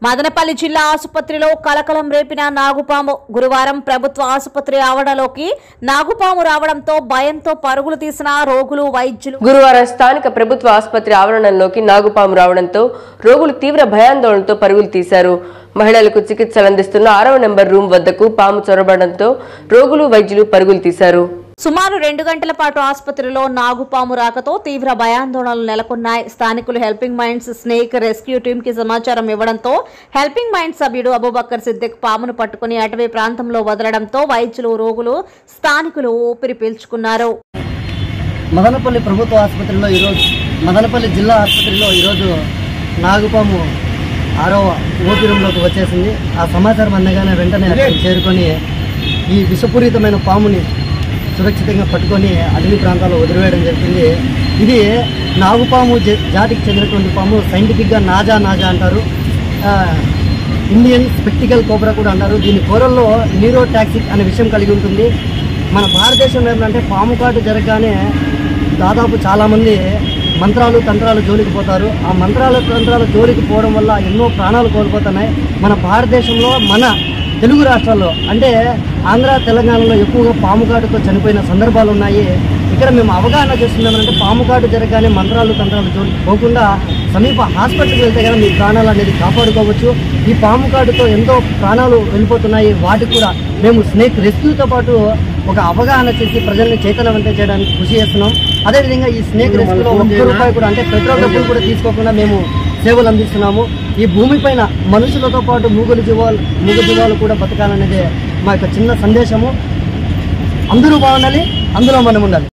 మదనపల్లి జిల్లా ఆసుపత్రిలో కలకలం రేపిన నాగుపాము గురువారం ప్రభుత్వ ఆసుపత్రి ఆవరణలోకి నాగుపాము రావడంతో భయంతో పరుగులు తీసిన రోగులు వైద్యులు గురువారం స్థానిక ప్రభుత్వ ఆసుపత్రి ఆవరణంలోకి నాగుపాము రావడంతో రోగులు తీవ్ర భయాందోళనతో పరుగులు తీశారు మహిళలకు చికిత్సలు అందిస్తున్న ఆరవ నెంబర్ రూమ్ వద్దకు పాము చొరబడంతో రోగులు వైద్యులు పరుగులు తీశారు సుమారు రెండు గంటల పాటు ఆసుపత్రిలో నాగుపాము రాకతో తీవ్ర భయాందోళనలు నెలకొన్నాయి స్థానికులు helping minds snake rescue team కి సమాచారం ఇవ్వడంతో హెల్పింగ్ మైండ్స్ సభ్యుడు అబూబక్కర్ సిద్దిక్ పామును పట్టుకుని అటవీ ప్రాంతంలో వదలడంతో వైద్యులు రోగులు స్థానికులు ఊపిరి పీల్చుకున్నారు మదనపల్లి ప్రభుత్వ ఆసుపత్రిలో ఈరోజు మదనపల్లి జిల్లా ఆసుపత్రిలో ఈరోజు నాగుపాము ఆరవ ఓపీ రూమ్లోకి వచ్చేసింది ఆ సమాచారం అందగానే వెంటనే అక్కడికి చేరుకొని ఈ విషపూరితమైన పాముని సురక్షితంగా పట్టుకొని అడవి ప్రాంతాల్లో వదిలివేయడం జరిగింది ఇది నాగుపాము జ- జాతికి చెందినటువంటి పాము సైంటిఫిక్గా నాజా నాజా అంటారు ఆ, ఇండియన్ స్పెక్టికల్ కోబ్రా కూడా అంటారు దీని కూరల్లో న్యూరోటాక్సిక్ అనే విషయం కలిగి ఉంటుంది మన భారతదేశంలో ఏంటంటే పాము కాటు జరగగానే దాదాపు చాలామంది మంత్రాలు తంత్రాలు జోలికి పోతారు ఆ మంత్రాలు తంత్రాలు జోలికి పోవడం వల్ల ఎన్నో ప్రాణాలు కోల్పోతున్నాయి మన భారతదేశంలో మన తెలుగు రాష్ట్రాల్లో అంటే ఆంధ్ర తెలంగాణలో ఎక్కువగా పాము కాటుతో చనిపోయిన సందర్భాలు ఉన్నాయి ఇక్కడ మేము అవగాహన చేస్తున్నామంటే పాము కాటు జరగగానే మంత్రాలు తంత్రాలు జోలికి పోకుండా సమీప హాస్పిటల్కి వెళ్తే కానీ మీ ప్రాణాలు అనేది కాపాడుకోవచ్చు ఈ పాము కాటుతో ఎంతో ప్రాణాలు వెళ్ళిపోతున్నాయి వాటికి కూడా మేము స్నేక్ రెస్క్యూతో పాటు ఒక అవగాహన చేసి ప్రజల్ని చైతన్యవంతం చేయడానికి కృషి చేస్తున్నాం అదేవిధంగా ఈ స్నేక్ రెస్క్యూలో ఒక్క రూపాయి కూడా అంటే పెట్రోల్ డబ్బులు కూడా తీసుకోకుండా మేము సేవలు అందిస్తున్నాము ఈ భూమిపైన మనుషులతో పాటు మూగలు జీవాలు మూగ జీవాలు కూడా బతకాలనేదే మా యొక్క చిన్న సందేశము అందరూ బాగుండాలి అందులో మనం ఉండాలి